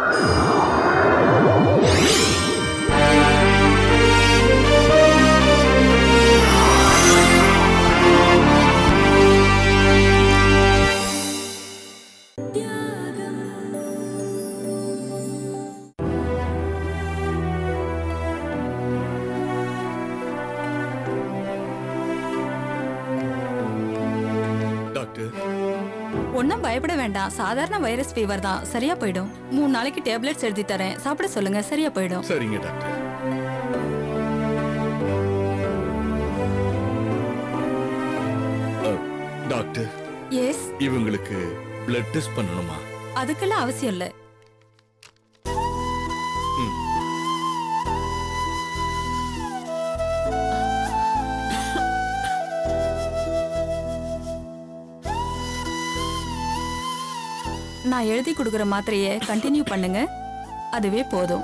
Doctor ஒன்றும் பயப்பட வேண்டாம் சாதாரண வைரஸ் ஃபீவர் தான் சரியா போயிடும் மூணு நாளைக்கு டேப்லெட்ஸ் எழுதி தரேன் சாப்பிட சொல்லுங்க சரியா போயிடும் சரிங்க டாக்டர் அ, டாக்டர் எஸ் இவங்களுக்கு பிளட் டெஸ்ட் பண்ணணுமா அதுக்கெல்லாம் அவசியம் இல்லை ம். நான் எழுதி கொடுக்குற மாத்திரையை கண்டினியூ பண்ணுங்க அதுவே போதும்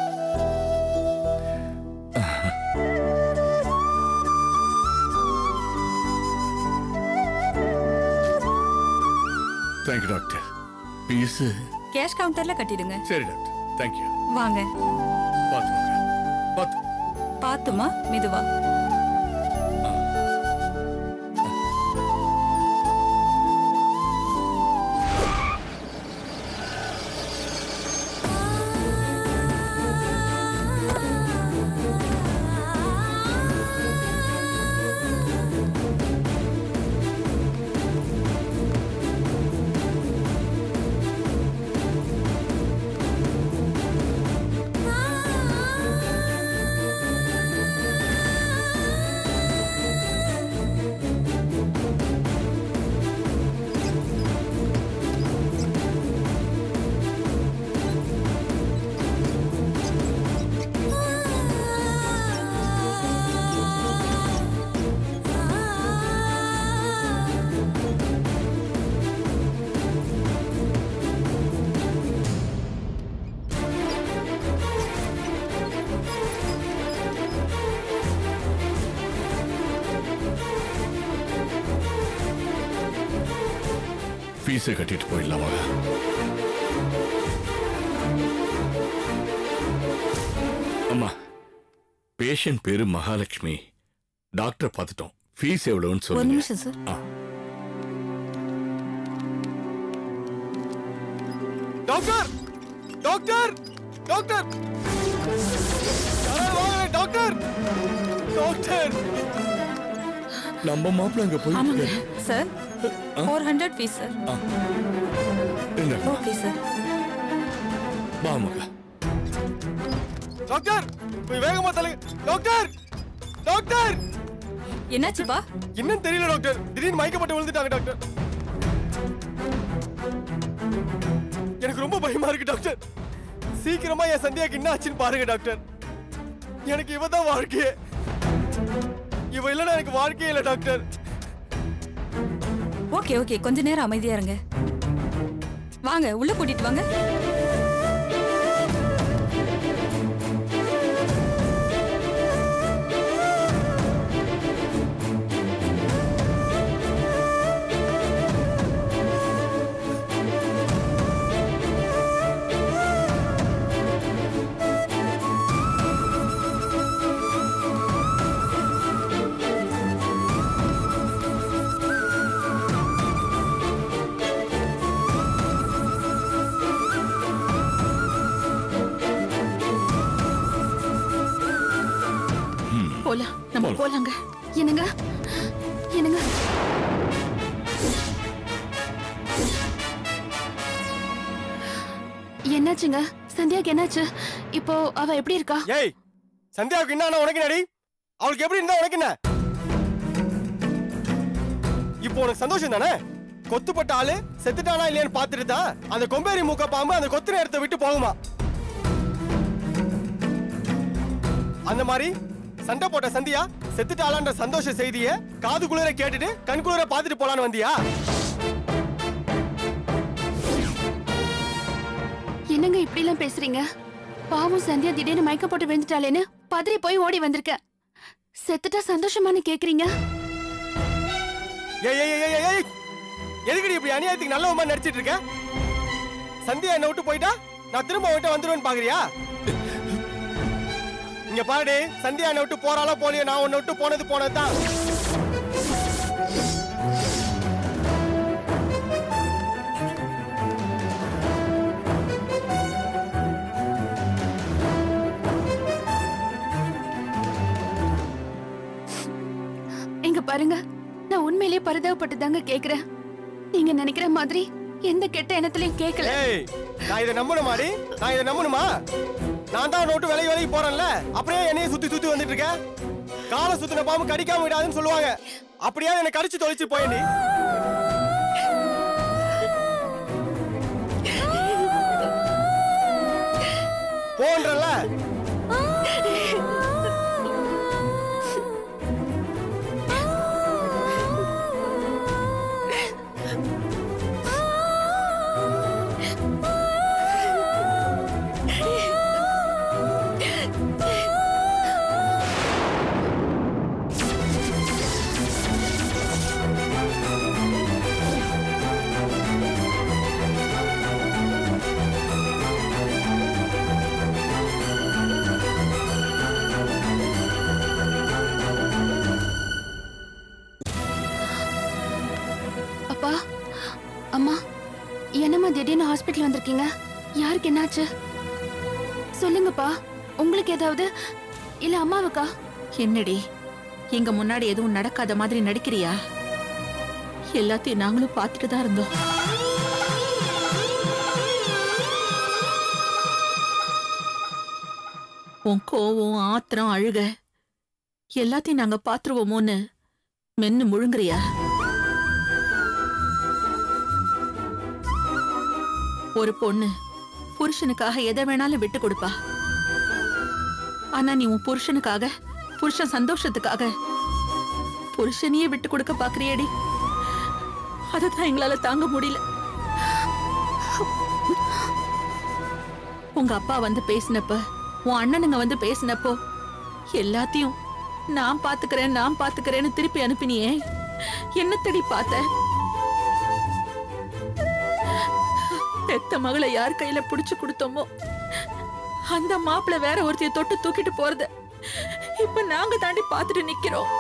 தேங்க்யூ டாக்டர் பீஸ் கேஷ் கவுண்டர்ல கட்டிடுங்க சரி டாக்டர் தேங்க்யூ வாங்க பார்த்து பார்த்து பாத்துமா மெதுவா ஃபீஸை கட்டிட்டு போயிடலாமா அம்மா பேஷண்ட் பேரு மகாலட்சுமி டாக்டர் பார்த்துட்டோம் ஃபீஸ் எவ்வளவுன்னு ஒரு சொல்லுங்க நிமிஷம் சார் ஆ. டாக்டர் டாக்டர் டாக்டர் யாராவது வாங்க, டாக்டர் டாக்டர் நம்ம மாப்பிள்ள அங்க போய் ஆமாங்க sir four hundred fees sir okay sir வா மகா டாக்டர் போய் வேகமா தலை டாக்டர் டாக்டர் என்னாச்சுப்பா என்னன்னு தெரியல டாக்டர் திடீர்னு மயக்கப்பட்டு விழுந்துட்டாங்க டாக்டர் எனக்கு ரொம்ப பயமா இருக்கு டாக்டர் சீக்கிரமா என் சந்தியாக்கு என்ன ஆச்சுன்னு பாருங்க டாக்டர் எனக்கு இவ தான் வாழ்க்கையே இவ இல்லைன்னா எனக்கு வாழ்க்கையே இல்லை டாக்டர் ஓகே ஓகே கொஞ்ச நேரம் அமைதியா இருங்க வாங்க உள்ள கூட்டிட்டு வாங்க போலாம் நம்ம போலாங்க என்னங்க என்னங்க என்னாச்சுங்க சந்தியாக்கு என்னாச்சு இப்போ அவ எப்படி இருக்கா ஏய் சந்தியாவுக்கு என்ன ஆனா உனக்கு நடி அவளுக்கு எப்படி இருந்தா உனக்கு என்ன இப்போ உனக்கு சந்தோஷம் தானே கொத்துப்பட்ட ஆளு செத்துட்டானா இல்லையான்னு பார்த்துட்டு தான் அந்த கொம்பேரி மூக்க பாம்பு அந்த கொத்து நேரத்தை விட்டு போகுமா அந்த மாதிரி சண்டை போட்ட சந்தியா செத்துட்டாளான்ற சந்தோஷ செய்திய காது குளிர கேட்டுட்டு கண் குளிர பார்த்துட்டு போலான்னு வந்தியா என்னங்க இப்படி எல்லாம் பேசுறீங்க பாவம் சந்தியா திடீர்னு மயக்க போட்டு விழுந்துட்டாளேன்னு பதறி போய் ஓடி வந்திருக்கேன் செத்துட்டா சந்தோஷமான்னு கேக்குறீங்க ஏய் ஏய் ஏய், ஏய் ஏய் எதுக்குடி இப்படி அநியாயத்துக்கு நல்ல மாதிரி நடிச்சிட்டு இருக்க சந்தியா என்ன விட்டு போயிட்டா நான் திரும்ப உன்கிட்ட வந்துருவேன்னு பாக்குறியா இங்க பாருடி சந்தியா என்னை விட்டு போறாளோ போலியோ நான் உன்னை விட்டு போனது போனதுதான் இங்க பாருங்க நான் உண்மையிலேயே பரிதாபப்பட்டு தாங்க கேக்குறேன் நீங்க நினைக்கிற மாதிரி எந்த கெட்ட எண்ணத்திலையும் கேட்கல ஏய் நான் இதை நம்பணுமாடி நான் இதை நம்பணுமா நான் தான் உன்னை விட்டு விலகி விலகி போறேன்ல அப்படியே என்னைய சுத்தி சுத்தி வந்துட்டு இருக்க காலை சுத்தின பாம்பு கடிக்காம விடாதுன்னு சொல்லுவாங்க அப்படியே என்னை கடிச்சு தொலைச்சு போயண்டி போன்றல அப்பா அம்மா என்னம்மா திடீர்னு ஹாஸ்பிட்டல் வந்திருக்கீங்க யாருக்கு என்னாச்சு சொல்லுங்கப்பா உங்களுக்கு ஏதாவது இல்ல அம்மாவுக்கா என்னடி எங்க முன்னாடி எதுவும் நடக்காத மாதிரி நடிக்கிறியா எல்லாத்தையும் நாங்களும் பார்த்துட்டு தான் இருந்தோம் உன் கோவம் ஆத்திரம் அழுக எல்லாத்தையும் நாங்க பாத்துருவோமோன்னு மென்னு முழுங்குறியா ஒரு பொண்ணு புருஷனுக்காக எதை வேணாலும் விட்டு கொடுப்பா ஆனா நீ உன் புருஷனுக்காக புருஷன் சந்தோஷத்துக்காக புருஷனையே விட்டு கொடுக்க பாக்குறியேடி அததான் எங்களால தாங்க முடியல உங்க அப்பா வந்து பேசினப்ப உன் அண்ணனுங்க வந்து பேசினப்போ எல்லாத்தையும் நான் பாத்துக்கிறேன் நான் பாத்துக்கிறேன்னு திருப்பி அனுப்பினியே என்னத்தடி பார்த்த பெத்த மகளை யார் கையில புடிச்சு கொடுத்தோமோ அந்த மாப்பிள்ளை வேற ஒருத்தைய தொட்டு தூக்கிட்டு போறத இப்ப நாங்க தாண்டி பாத்துட்டு நிக்கிறோம்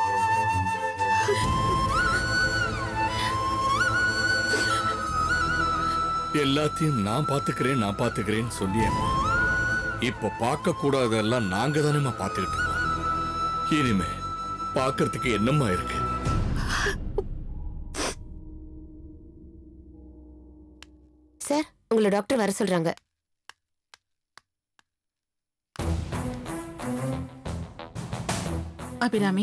எல்லாத்தையும் நான் பாத்துக்கிறேன் நான் பாத்துக்கிறேன்னு சொல்லியேம்மா இப்ப பார்க்க கூடாதெல்லாம் நாங்க தானேம்மா பார்த்துக்கிட்டு இருக்கோம் இனிமே பார்க்கறதுக்கு என்னம்மா இருக்கு சார் உங்களை டாக்டர் வர சொல்றாங்க அபிராமி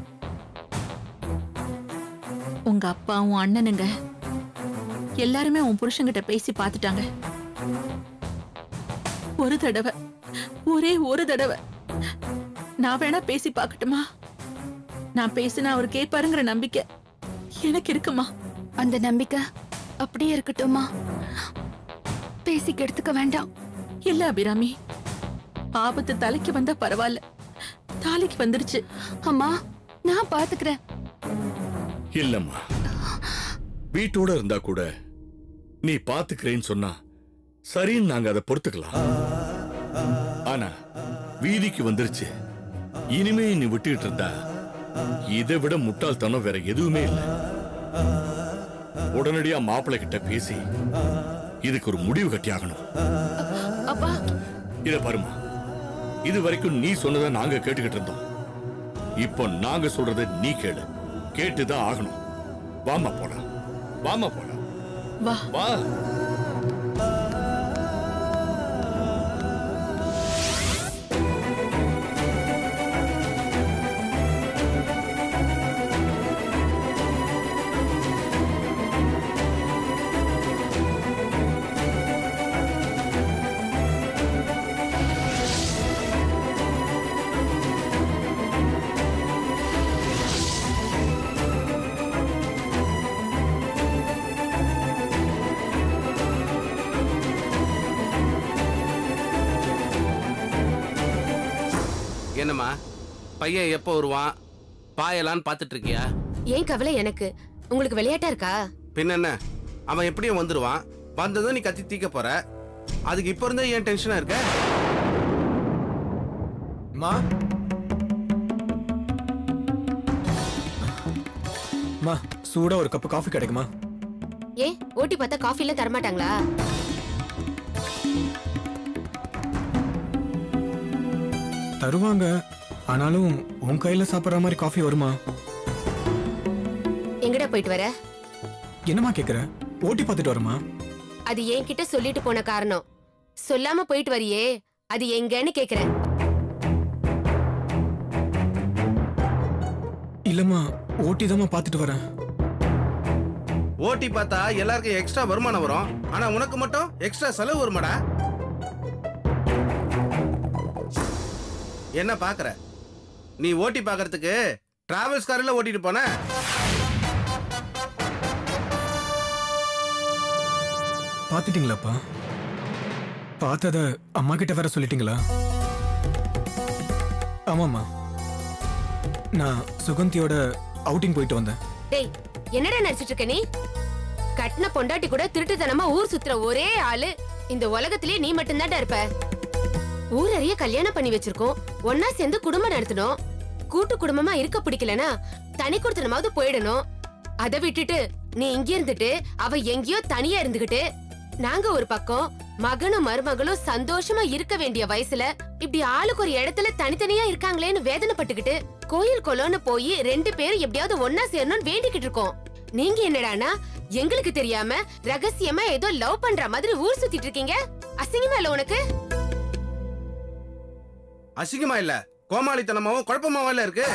உங்க அப்பா உன் அண்ணனுங்க எல்லாருமே உன் புருஷன்கிட்ட பேசி பார்த்துட்டாங்க ஒரு தடவை ஒரே ஒரு தடவை நான் வேணா பேசி பார்க்கட்டுமா நான் பேசினா அவர் கேட்பாருங்கிற நம்பிக்கை எனக்கு இருக்குமா அந்த நம்பிக்கை அப்படியே இருக்கட்டும்மா பேசி கெடுத்துக்க வேண்டாம் இல்ல அபிராமி ஆபத்து தலைக்கு வந்தா பரவாயில்ல தாலிக்கு வந்துருச்சு அம்மா நான் பாத்துக்கிறேன் இல்லம்மா வீட்டோட இருந்தா கூட நீ பாத்துக்கிறேன்னு சொன்னா சரின்னு நாங்க அதை பொறுத்துக்கலாம் ஆனா வீதிக்கு வந்துருச்சு இனிமே நீ விட்டுக்கிட்டு இருந்தா இதை விட முட்டாள்தனம் வேற எதுவுமே இல்லை உடனடியா மாப்பிள்ளை கிட்ட பேசி இதுக்கு ஒரு முடிவு கட்டி ஆகணும் அப்பா இத பாருமா இது வரைக்கும் நீ சொன்னதை நாங்க கேட்டுக்கிட்டு இருந்தோம் இப்போ நாங்க சொல்றதை நீ கேளு கேட்டுதான் ஆகணும் வாமா போலாம் வாமா போலாம் வா வா என்னம்மா பையன் எப்போ வருவான் பாயலான்னு பார்த்துட்டு இருக்கியா ஏன் கவலை எனக்கு உங்களுக்கு விளையாட்டா இருக்கா பின்ன என்ன அவன் எப்படியும் வந்துடுவான் வந்ததும் நீ கத்தி தீக்க போற அதுக்கு இப்ப இருந்தே ஏன் டென்ஷனா இருக்க மா மா சூடா ஒரு கப் காஃபி கிடைக்குமா ஏன் ஓட்டி பார்த்தா காஃபில தரமாட்டாங்களா தருவாங்க ஆனாலும் உன் கையில சாப்பிடுற மாதிரி காஃபி வருமா எங்கடா போயிட்டு வர என்னம்மா கேக்குற ஓட்டி பார்த்துட்டு வருமா அது என்கிட்ட சொல்லிட்டு போன காரணம் சொல்லாம போயிட்டு வரியே அது எங்கன்னு கேக்குறேன் இல்லம்மா ஓட்டி தாம்மா பார்த்துட்டு வரேன் ஓட்டி பார்த்தா எல்லாருக்கும் எக்ஸ்ட்ரா வருமானம் வரும் ஆனா உனக்கு மட்டும் எக்ஸ்ட்ரா செலவு வருமாடா என்ன பாக்குற நீ ஓட்டி பார்க்கறதுக்கு டிராவல்ஸ் காரில் ஓட்டிட்டு போன பார்த்துட்டீங்களாப்பா பார்த்தத அம்மா கிட்ட வேற சொல்லிட்டீங்களா ஆமாம்மா நான் சுகந்தியோட அவுட்டிங் போயிட்டு வந்தேன் டேய் என்னடா நடிச்சிட்டு இருக்க நீ கட்டின பொண்டாட்டி கூட திருட்டுத்தனமா ஊர் சுத்துற ஒரே ஆளு இந்த உலகத்திலேயே நீ மட்டும்தான்டா இருப்ப ஊர் அறிய கல்யாணம் பண்ணி வச்சிருக்கோம் ஒன்னா சேர்ந்து குடும்பம் நடத்தணும் கூட்டு குடும்பமா இருக்க பிடிக்கலனா தனி கொடுத்தனமாவது போயிடணும் அதை விட்டுட்டு நீ இங்க இருந்துட்டு அவ எங்கேயோ தனியா இருந்துகிட்டு நாங்க ஒரு பக்கம் மகனும் மருமகளும் சந்தோஷமா இருக்க வேண்டிய வயசுல இப்படி ஆளுக்கு ஒரு இடத்துல தனித்தனியா இருக்காங்களேன்னு வேதனைப்பட்டுக்கிட்டு கோயில் கொலோன்னு போய் ரெண்டு பேரும் எப்படியாவது ஒன்னா சேரணும்னு வேண்டிக்கிட்டு இருக்கோம் நீங்க என்னடானா எங்களுக்கு தெரியாம ரகசியமா ஏதோ லவ் பண்ற மாதிரி ஊர் சுத்திட்டு இருக்கீங்க அசிங்கமா இல்ல உனக்கு அசிங்கமா இல்ல கோமாளித்தனமாவும் குழப்பமாவும் இல்ல இருக்கு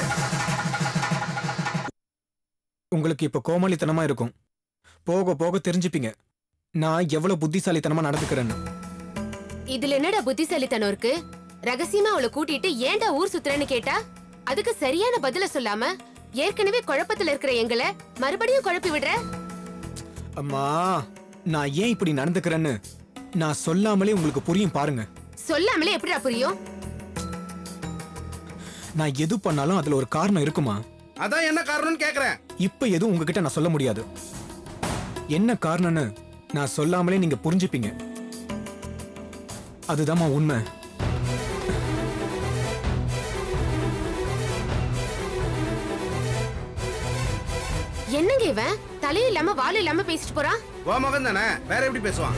உங்களுக்கு இப்ப கோமாளித்தனமா இருக்கும் போக போக தெரிஞ்சுப்பீங்க நான் எவ்வளவு புத்திசாலித்தனமா நடந்துக்கிறேன்னு இதுல என்னடா புத்திசாலித்தனம் இருக்கு ரகசியமா அவளை கூட்டிட்டு ஏன்டா ஊர் சுத்துறேன்னு கேட்டா அதுக்கு சரியான பதில சொல்லாம ஏற்கனவே குழப்பத்துல இருக்கிற எங்களை மறுபடியும் குழப்பி விடுற அம்மா நான் ஏன் இப்படி நடந்துக்கிறேன்னு நான் சொல்லாமலே உங்களுக்கு புரியும் பாருங்க சொல்லாமலே எப்படிடா புரியும் நான் எது பண்ணாலும் அதுல ஒரு காரணம் இருக்குமா அதான் என்ன காரணம்னு கேக்குறேன் இப்ப எதுவும் உங்ககிட்ட நான் சொல்ல முடியாது என்ன காரணம்னு நான் சொல்லாமலே நீங்க புரிஞ்சுப்பீங்க அதுதாம்மா உண்மை என்னங்க இவன் தலையும் இல்லாம வாலும் இல்லாம பேசிட்டு போறான் உன் மகன் தானே வேற எப்படி பேசுவான்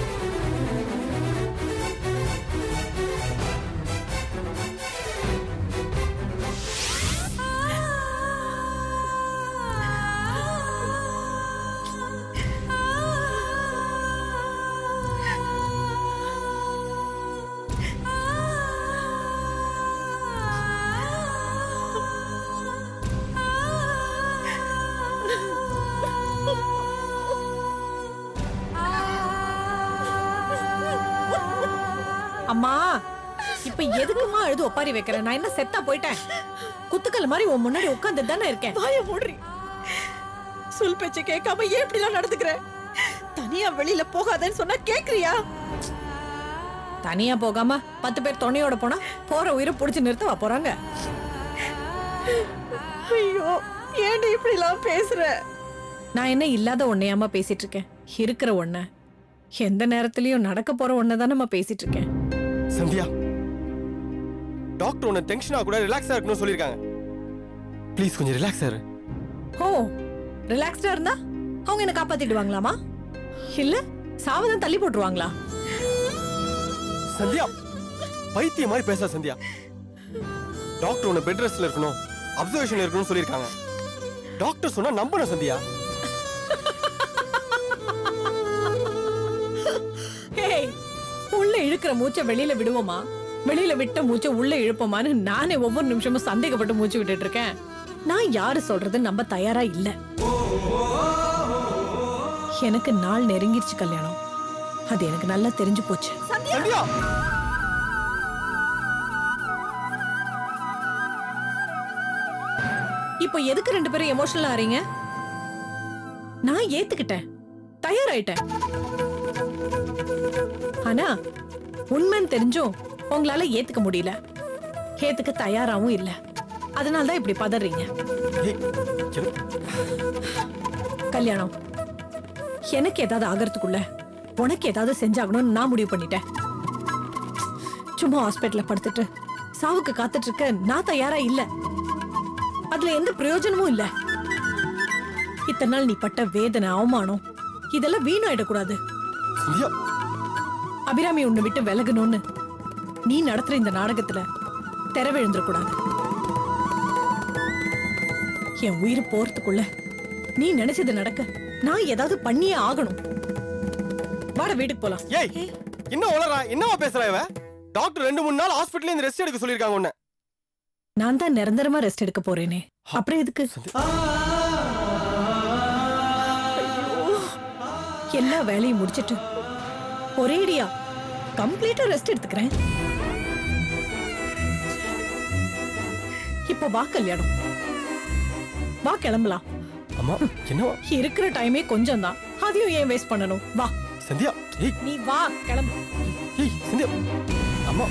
அம்மா இப்ப எதுக்குமா அழுது ஒப்பாரி வைக்கிறேன் நான் என்ன செத்தா போயிட்டேன் குத்துக்கல் மாதிரி உன் முன்னாடி உட்கார்ந்து தானே இருக்கேன் வாய மூடுறி சொல் பேச்ச கேட்காம ஏன் இப்படி எல்லாம் நடந்துக்கிற தனியா வெளியில போகாதேன்னு சொன்னா கேக்குறியா தனியா போகாம பத்து பேர் துணையோட போனா போற உயிரை புடிச்சு நிறுத்தவா போறாங்க ஐயோ ஏன்டி இப்படி எல்லாம் பேசுற நான் என்ன இல்லாத ஒன்னையாம பேசிட்டு இருக்கேன் இருக்கிற ஒண்ண எந்த நேரத்திலயும் நடக்க போற ஒன்ன தானே பேசிட்டு இருக்கேன் சந்தியா டாக்டர் உன்னை டென்ஷனா கூட ரிலாக்ஸா இருக்கணும்னு சொல்லியிருக்காங்க ப்ளீஸ் கொஞ்சம் ரிலாக்ஸா இரு ஓ ரிலாக்ஸ்டா இருந்தா அவங்க என்ன காப்பாத்திடுவாங்களாமா இல்ல சாவதான் தள்ளி போட்டுருவாங்களா சந்தியா பைத்தியம் மாதிரி பேச சந்தியா டாக்டர் உன்னை பெட் ரெஸ்ட்ல இருக்கணும் அப்சர்வேஷன் இருக்கணும்னு சொல்லியிருக்காங்க டாக்டர் சொன்னா நம்பணும் சந்தியா ஏய் உள்ள இழுக்கிற மூச்சை வெளியில விடுவோமா வெளியில விட்ட மூச்சை உள்ள இழுப்போமான்னு நானே ஒவ்வொரு நிமிஷமும் சந்தேகப்பட்டு மூச்சு விட்டுட்டு இருக்கேன் நான் யாரு சொல்றது நம்ப தயாரா இல்ல எனக்கு நாள் நெருங்கிருச்சு கல்யாணம் அது எனக்கு நல்லா தெரிஞ்சு போச்சு சந்தியா இப்போ எதுக்கு ரெண்டு பேரும் எமோஷனல் ஆறீங்க நான் ஏத்துக்கிட்டேன் தயாராயிட்டேன் ஆனா உண்மைன்னு தெரிஞ்சும் உங்களால ஏத்துக்க முடியல ஏத்துக்க தயாராவும் இல்ல அதனால தான் இப்படி பதறீங்க ஏய், எனக்கு- கல்யாணம் எனக்கு ஏதாவது ஆகிறதுக்குள்ள உனக்கு ஏதாவது செஞ்சாகணும்னு நான் முடிவு பண்ணிட்டேன் சும்மா ஹாஸ்பிட்டல்ல படுத்துட்டு சாவுக்கு காத்துட்டு இருக்க நான் தயாரா இல்ல அதுல எந்த பிரயோஜனமும் இல்ல இத்தனை நாள் நீ பட்ட வேதனை அவமானம் இதெல்லாம் வீணாயிடக்கூடாது சந்தியா அபிராமி உன்னை விட்டு விலகணும்னு நீ நடத்துற இந்த நாடகத்துல தெரவிழுந்துடக்கூடாது என் உயிர் போறதுக்குள்ள நீ நினைச்சது நடக்க நான் ஏதாவது பண்ணியே ஆகணும் வாட வீட்டுக்கு போலாம் ஏய் என்ன உளறா என்னவா பேசுறா இவ டாக்டர் ரெண்டு மூணு நாள் ஹாஸ்பிட்டல்ல இந்த ரெஸ்ட் எடுக்க சொல்லிருக்காங்க உன்னை நான் தான் நிரந்தரமா ரெஸ்ட் எடுக்க போறேனே அப்புறம் எதுக்கு ஐயோ, எல்லா வேலையும் முடிச்சிட்டு ஒரேடியா கம்ப்ளீட்டா ரெஸ்ட் எடுத்துக்கிறேன் இப்ப வா கல்யாணம் வா கிளம்பலாம் அம்மா என்னவா இருக்கிற டைமே கொஞ்சம் தான் அதையும் ஏன் வேஸ்ட் பண்ணணும் வா சந்தியா ஏய் நீ வா கிளம்பு ஏய் சந்தியா அம்மா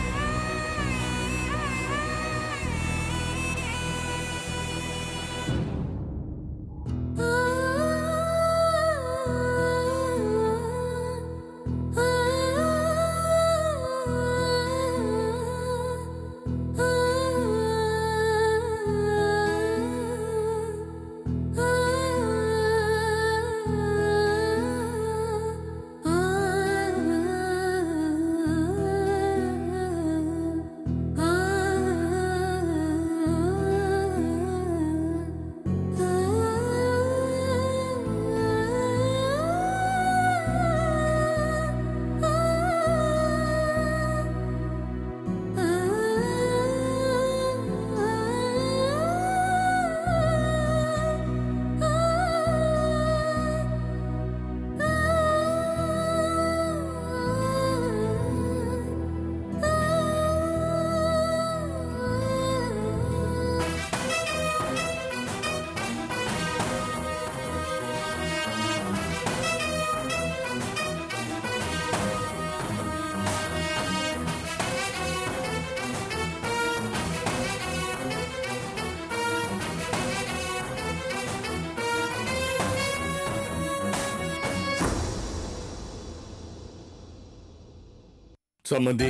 சம்மந்தி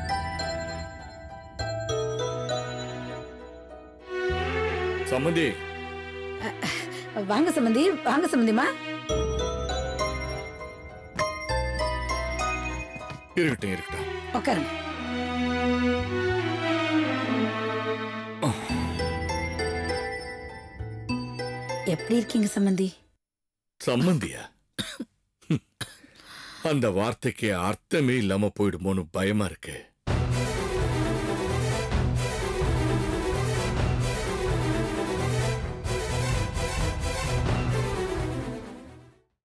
சம்மந்தி வாங்க சம்பந்தி வாங்க சம்பந்திமா இருக்கட்டும் இருக்கட்டும் உட்காருங்க எப்படி இருக்கீங்க சம்பந்தி சம்மந்தியா அந்த வார்த்தைக்கு அர்த்தமே இல்லாம போயிடுமோன்னு பயமா இருக்கு